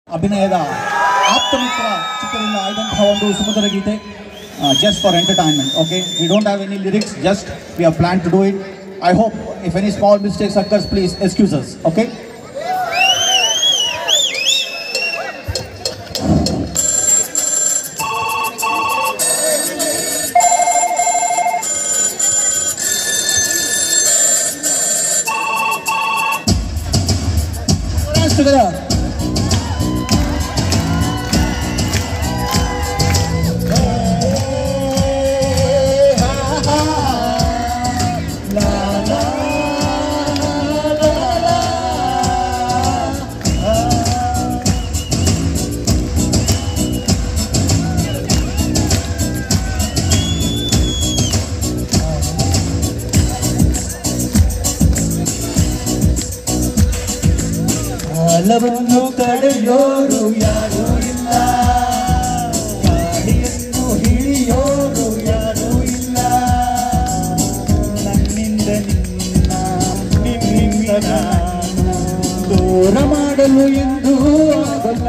ಅಭಿನಯದ ಆಪ್ತಮಿತ್ರ ಚಿತ್ರದಿಂದ ಆಯ್ದಂತಹ ಒಂದು ಸುಮಧುರ ಗೀತೆ just for entertainment okay we don't have any lyrics just we are plan to do it I hope if any small mistakes occurs please excuses okay together. ಕಾಲವನ್ನು ತಡೆಯೋರು ಯಾರೂ ಇಲ್ಲ ಗಾಳಿಯನ್ನು ಹಿಡಿಯೋರು ಯಾರೂ ಇಲ್ಲ ನನ್ನಿಂದ ನಿನ್ನ ನಿನ್ನಿಂದ ನಾನು ದೂರ ಮಾಡಲು ಎಂದು ಆಗಲ್ಲ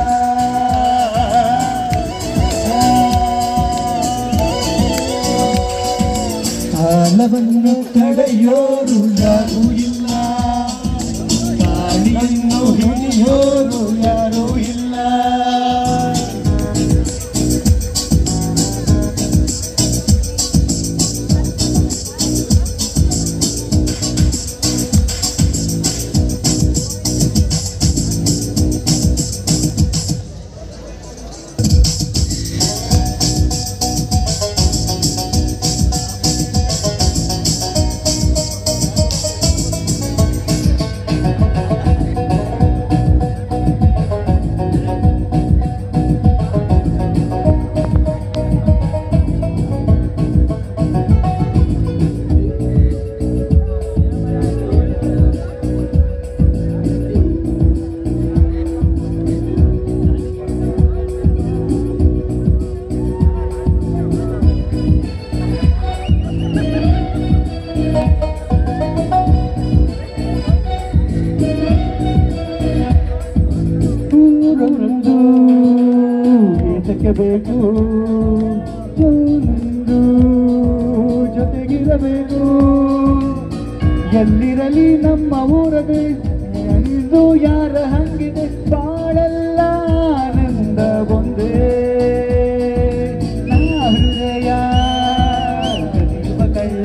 ಕಾಲವನ್ನು ತಡೆಯೋರು ಯಾರೂ ಇಲ್ಲ ಗಾಳಿಯನ್ನು ಹಿಡಿಯೋರು ಯಾರೂ ಇಲ್ಲ ಊರೊಂದು ಏತಕ್ಕೆ ಬೇಕು ಒಂದು ಜೊತೆಗಿರಬೇಕು ಎಲ್ಲಿರಲಿ ನಮ್ಮ ಊರದೆ ಎಂದು ಯಾರ ಹಂಗಿದೆ ಬಾಳೆಲ್ಲ ಆನಂದ ಒಂದೇ ನಾ ಹೃದಯ ಕದಿಯುವ ಕಳ್ಳ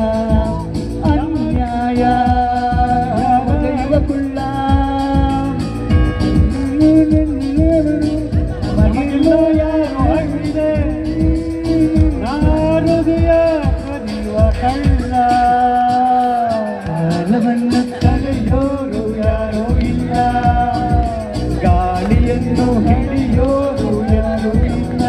ಅನ್ಯಾಯ ಬಗೆಯುವ ಕುಳ್ಳ ಮಗಿಲು ಯಾರು ಹಂಗಿದೆ ನಾರುದಿಯ ಕದಿಯುವ ಕಳ್ಳ ಕಾಲವನ್ನು ತಡೆಯೋರು ಯಾರೂ ಇಲ್ಲ ಗಾಳಿಯನ್ನು ಹಿಡಿಯೋರು ಯಾರೂ ಇಲ್ಲ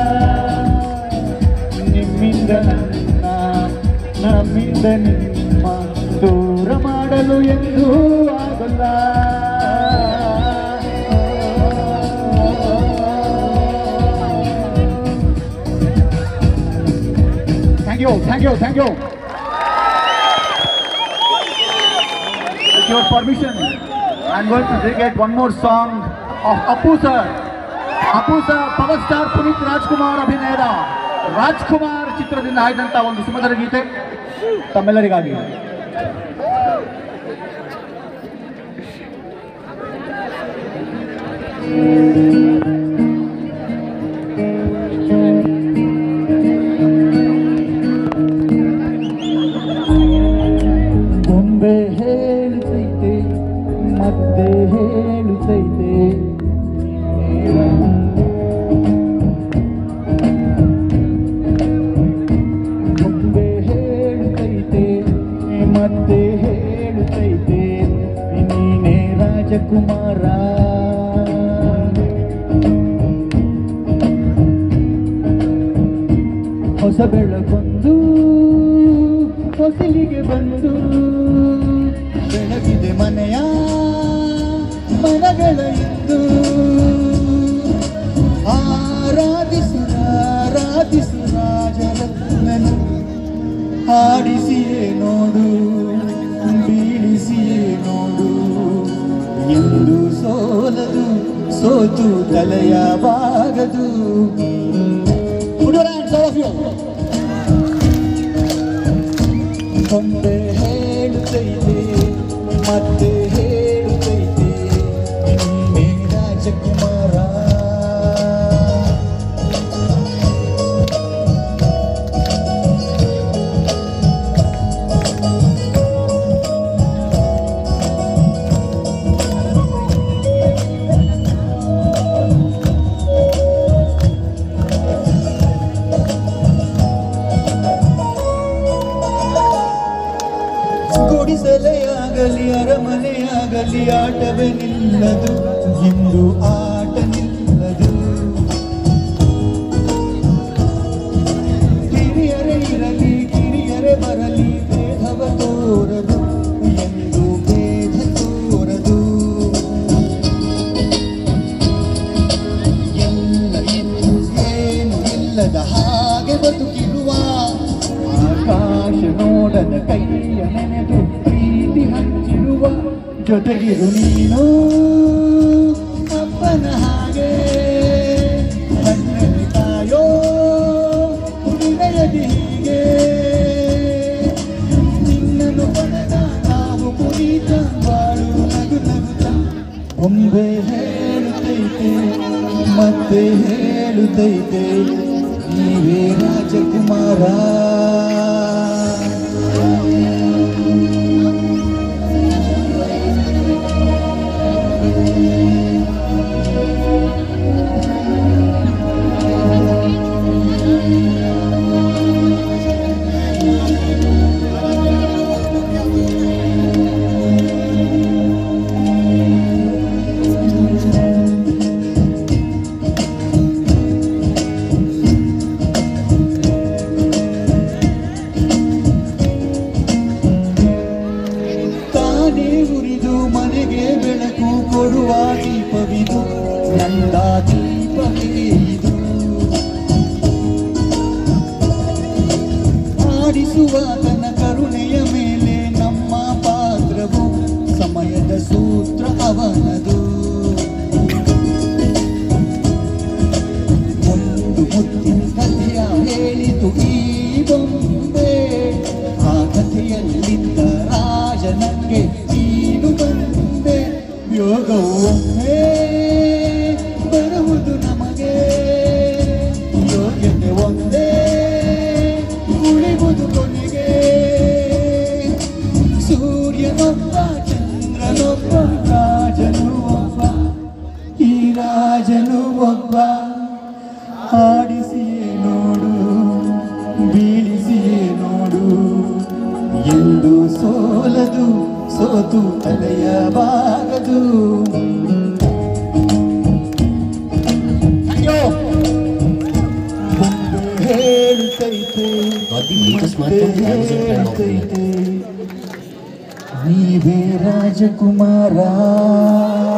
ನಿಮ್ಮಿಂದ ನನ್ನ ನಮ್ಮಿಂದ ನಿಮ್ಮ ದೂರ ಮಾಡಲು ಎಂದೂ ಆಗಲ್ಲ thank you thank you thank you With your permission, I'm going to dedicate one more song of Apu sir. Appu sir power star Puneeth Rajkumar ಅಭಿನಯದ ರಾಜ್ಕುಮಾರ್ ಚಿತ್ರದಿಂದ ಆಯ್ದಂತ ಒಂದು ಸುಮಧುರ ಗೀತೆ ತಮ್ಮೆಲ್ಲರಿಗಾಗಿ ಬೊಂಬೆ ಹೇಳುತ್ತೈತೆ ಮತ್ತೆ ಹೇಳುತ್ತೈತೆ ಬೊಂಬೆ ಹೇಳುತ್ತೈತೆ ಮತ್ತೆ ಹೇಳುತ್ತೈತೆ ನೀನೇ ರಾಜಕುಮಾರ ಹೊಸ ಬೆಳಗೊಂದು ಹೊಸಲಿಗೆ ಬಂದು ಬೆಳಗಿದೆ ಮನೆಯ ಮನಗಳ ಇಂದು ಆರಾಧಿಸು ಆರಾಧಿಸು ರಾಜರತ್ನನು ಹಾಡಿಸಿಯೇ ನೋಡು ಬೀಳಿಸಿಯೇ ನೋಡು ಎಂದು ಸೋಲದು ಸೋತು ತಲೆಯ ಬಾಗದು Put your hands, all of you. ಕೊಂಬೆ ಹೇಳುತ್ತೈತೆ ಮತ್ತೆ ಹೇಳುತ್ತೈತೆ ನಿನ್ನೆ ರಾಜಕುಮಾರ ಗುಡಿಸಲೆಯಾಗಲಿ ಅರಮನೆಯಾಗಲಿ ಆಟವೇ ನಿಲ್ಲದು ಎಂದು ಆಟ ನಿಲ್ಲದು ಹಿರಿಯರೇ ಇರಲಿ ಕಿರಿಯರೇ ಬರಲಿ ಭೇದವ ತೋರದು ಎಂದು ಭೇದ ತೋರದು ಎಲ್ಲ ಇದ್ದು ಏನು ಇಲ್ಲದ ಹಾಗೆ ಬದುಕಿರುವ ಆಕಾಶ ನೋಡದ ಕೈಯ ನೆನೆದು ಪ್ರೀತಿ ಹಂಚಿರುವ ಜೊತೆಗಿರು ನೀನು ಅಪ್ಪನ ಹಾಗೆ ಕಣ್ಣಲ್ಲಿ ಕಾಯೋ ಹೃದಯದಿ ಹೀಗೆ ನಿನ್ನನ್ನು ಪಡೆದ ನಾವು ಪುನೀತ ಬಾಳು ನಗು ನಗುತ್ತ ಒಮ್ಮೆ ಹೇಳುತ್ತೈತೆ ಮತ್ತೆ ಹೇಳುತ್ತೈತೆ ನೀವೇ ರಾಜಕುಮಾರ ತಾನೇ ಉರಿದು ಮನೆಗೆ ಬೆಳಕು ಕೊಡುವ ದೀಪವಿದು ನನ್ನ ದೀಪವೇ ಇದು ಆಡಿಸುವ ತನ್ನ ಕರುಣೆಯ ಮೇಲೆ ನಮ್ಮ ಪಾತ್ರವು ಸಮಯದ ಸೂತ್ರ ಅವನದು ಒಂದು ಮುತ್ತಿನ ಕಥೆಯ ಹೇಳಿತು ಈ ಬೊಂಬೆ ಆ ಕಥೆಯಲ್ಲಿದ್ದ ರಾಜನಕ್ಕೆ ನೀನು ಬಂದೆ ಯೋಗವು ಒಮ್ಮೆ ಬರುವುದು ನಮಗೆ ಯೋಗ್ಯತೆ ಒಂದೇ ಉಳಿವುದು ಕೊನೆಗೆ ಸೂರ್ಯನೊಬ್ಬ ಚಂದ್ರನೊಬ್ಬ ರಾಜನು ಒಬ್ಬ ಈ ರಾಜನು ಒಬ್ಬ ಆಡಿಸಿಯೇ ನೋಡು ಬೀಳಿಸಿಯೇ ನೋಡು ಎಂದು ಸೋಲದು ಸೋತು ತಲೆಯ ಬಾಗದು ಮುಂದೆ ಹೇಳುತ್ತೈತೆ Got the latest smartphone from Amazon Prime offering. ಹೇಳುತ್ತೈತೆ ನೀವೇ ರಾಜಕುಮಾರ